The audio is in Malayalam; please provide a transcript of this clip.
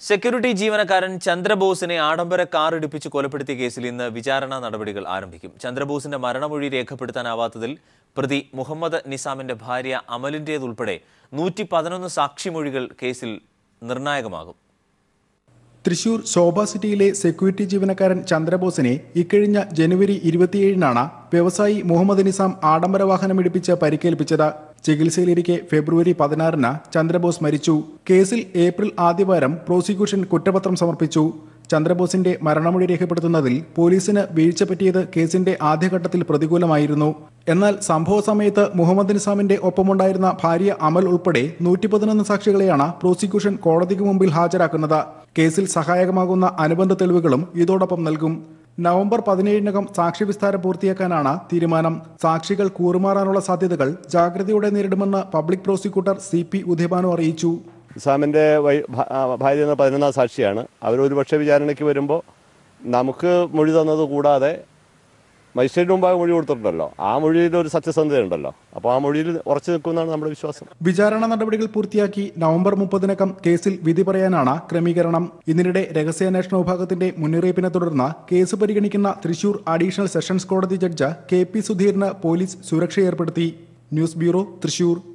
സെക്യൂരിറ്റി ജീവനക്കാരൻ ചന്ദ്രബോസിനെ ആഡംബര കാർ ഇടിപ്പിച്ച് കൊലപ്പെടുത്തിയ കേസിൽ ഇന്ന് വിചാരണ നടപടികൾ ആരംഭിക്കും ചന്ദ്രബോസിന്റെ മരണമൊഴി രേഖപ്പെടുത്താനാവാത്തതിൽ പ്രതി മുഹമ്മദ് നിസാമിന്റെ ഭാര്യ അമലിന്റേതുൾപ്പെടെ നൂറ്റി പതിനൊന്ന് സാക്ഷിമൊഴികൾ കേസിൽ നിർണായകമാകും തൃശൂർ ശോഭ സിറ്റിയിലെ സെക്യൂരിറ്റി ജീവനക്കാരൻ ചന്ദ്രബോസിനെ ഇക്കഴിഞ്ഞ ജനുവരി ഇരുപത്തിയേഴിനാണ് വ്യവസായി മുഹമ്മദ് നിസാം ആഡംബര വാഹനം ഇടിപ്പിച്ച് പരിക്കേൽപ്പിച്ചത് ചികിത്സയിലിരിക്കെ ഫെബ്രുവരി പതിനാറിന് ചന്ദ്രബോസ് മരിച്ചു കേസിൽ ഏപ്രിൽ ആദ്യവാരം പ്രോസിക്യൂഷൻ കുറ്റപത്രം സമർപ്പിച്ചു ചന്ദ്രബോസിന്റെ മരണമൊഴി രേഖപ്പെടുത്തുന്നതിൽ പോലീസിന് വീഴ്ച പറ്റിയത് കേസിന്റെ ആദ്യഘട്ടത്തിൽ പ്രതികൂലമായിരുന്നു എന്നാൽ സംഭവ സമയത്ത് മുഹമ്മദ് നിസാമിന്റെ ഒപ്പമുണ്ടായിരുന്ന ഭാര്യ അമൽ ഉൾപ്പെടെ നൂറ്റി പതിനൊന്ന് സാക്ഷികളെയാണ് പ്രോസിക്യൂഷൻ കോടതിക്ക് മുമ്പിൽ ഹാജരാക്കുന്നത് കേസിൽ സഹായകമാകുന്ന അനുബന്ധ തെളിവുകളും ഇതോടൊപ്പം നൽകും നവംബർ പതിനേഴിനകം സാക്ഷി വിസ്താരം പൂർത്തിയാക്കാനാണ് തീരുമാനം സാക്ഷികൾ കൂറുമാറാനുള്ള സാധ്യതകൾ ജാഗ്രതയോടെ നേരിടുമെന്ന് public prosecutor C P Udayabhanu അറിയിച്ചു ഇസാമിൻ്റെ വൈ- ഭ- ആ, ഭാര്യ എന്ന പതിനൊന്നാം സാക്ഷിയാണ് അവർ ഒരുപക്ഷെ വിചാരണയ്ക്ക് വരുമ്പോൾ നമുക്ക് മൊഴി തന്നത് കൂടാതെ മജിസ്ട്രേറ്റ് മുമ്പാകെ മൊഴി കൊടുത്തിട്ടുണ്ടല്ലോ ആ മൊഴിയിൽ ഒരു സത്യസന്ധതയുണ്ടല്ലോ അപ്പോൾ ആ മൊഴിയിൽ ഉറച്ചു നിൽക്കുമെന്നാണ് നമ്മുടെ വിശ്വാസം വിചാരണ നടപടികൾ പൂർത്തിയാക്കി നവംബർ മുപ്പതിനകം കേസിൽ വിധി പറയാനാണ് ക്രമീകരണം ഇതിനിടെ രഹസ്യാന്വേഷണ വിഭാഗത്തിന്റെ മുന്നറിയിപ്പിനെ തുടർന്ന് കേസ് പരിഗണിക്കുന്ന തൃശൂർ അഡീഷണൽ സെഷൻസ് കോടതി ജഡ്ജ് കെ പി സുധീറിന് പോലീസ് സുരക്ഷ ഏർപ്പെടുത്തി ന്യൂസ് ബ്യൂറോ തൃശൂർ